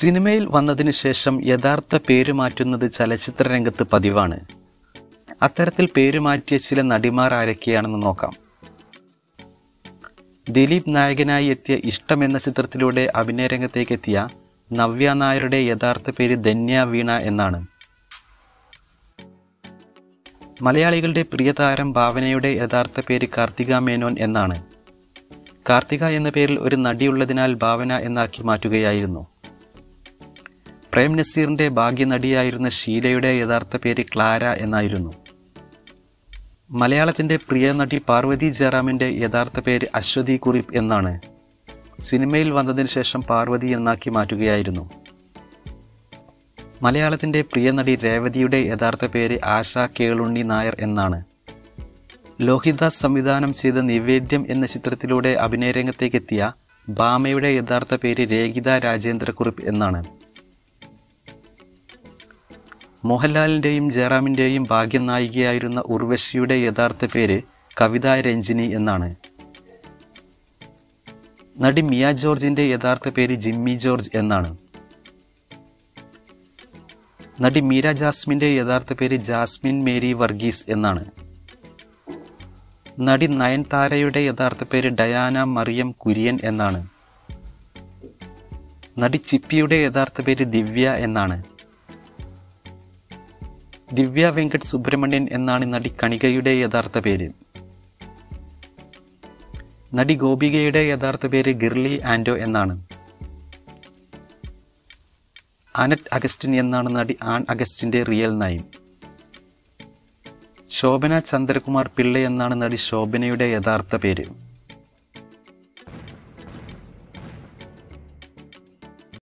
സിനിമയിൽ വന്നതിന് ശേഷം യഥാർത്ഥ പേര് മാറ്റുന്നത് ചലച്ചിത്ര രംഗത്ത് പതിവാണ് അത്തരത്തിൽ പേര് മാറ്റിയ ചില നടിമാർ ആരൊക്കെയാണെന്ന് നോക്കാം ദിലീപ് നായകനായി എത്തിയ ഇഷ്ടം എന്ന ചിത്രത്തിലൂടെ അഭിനയ രംഗത്തേക്ക് എത്തിയ നവ്യ നായരുടെ യഥാർത്ഥ പേര് ധന്യ വീണ എന്നാണ് മലയാളികളുടെ പ്രിയതാരം ഭാവനയുടെ യഥാർത്ഥ പേര് കാർത്തിക മേനോൻ എന്നാണ് കാർത്തിക എന്ന പേരിൽ ഒരു നടിയുള്ളതിനാൽ ഭാവന എന്നാക്കി മാറ്റുകയായിരുന്നു പ്രേം നസീറിന്റെ ഭാഗ്യനടിയായിരുന്ന ഷീലയുടെ യഥാർത്ഥ പേര് ക്ലാര എന്നായിരുന്നു മലയാളത്തിന്റെ പ്രിയ നടി പാർവതി ജയറാമിന്റെ യഥാർത്ഥ പേര് അശ്വതി കുറിപ്പ് എന്നാണ് സിനിമയിൽ വന്നതിന് ശേഷം പാർവതി എന്നാക്കി മാറ്റുകയായിരുന്നു മലയാളത്തിന്റെ പ്രിയ നടി രേവതിയുടെ യഥാർത്ഥ പേര് ആശ കേളുണ്ണി നായർ എന്നാണ് ലോഹിദാസ് സംവിധാനം ചെയ്ത നിവേദ്യം എന്ന ചിത്രത്തിലൂടെ അഭിനയ രംഗത്തേക്കെത്തിയ ഭാമയുടെ യഥാർത്ഥ പേര് രേഖിത രാജേന്ദ്രക്കുറിപ്പ് എന്നാണ് മോഹൻലാലിൻ്റെയും ജയറാമിൻ്റെയും ഭാഗ്യനായികയായിരുന്ന ഉർവശിയുടെ യഥാർത്ഥ പേര് കവിത രഞ്ജിനി എന്നാണ് നടി മിയ ജോർജിന്റെ യഥാർത്ഥ പേര് ജിമ്മി ജോർജ് എന്നാണ് നടി മീര ജാസ്മിന്റെ യഥാർത്ഥ പേര് ജാസ്മിൻ മേരി വർഗീസ് എന്നാണ് നടി നയൻതാരയുടെ യഥാർത്ഥ പേര് ഡയാന മറിയം കുര്യൻ എന്നാണ് നടി ചിപ്പിയുടെ യഥാർത്ഥ പേര് ദിവ്യ എന്നാണ് ദിവ്യ വെങ്കട്ട് സുബ്രഹ്മണ്യൻ എന്നാണ് നടി കണികയുടെ യഥാർത്ഥ പേര് നടി ഗോപികയുടെ യഥാർത്ഥ പേര് ഗിർലി ആൻഡോ എന്നാണ് അനറ്റ് അഗസ്റ്റിൻ എന്നാണ് നടി ആൻ അഗസ്റ്റിന്റെ റിയൽ നയം ശോഭന ചന്ദ്രകുമാർ പിള്ള എന്നാണ് നടി ശോഭനയുടെ യഥാർത്ഥ പേര്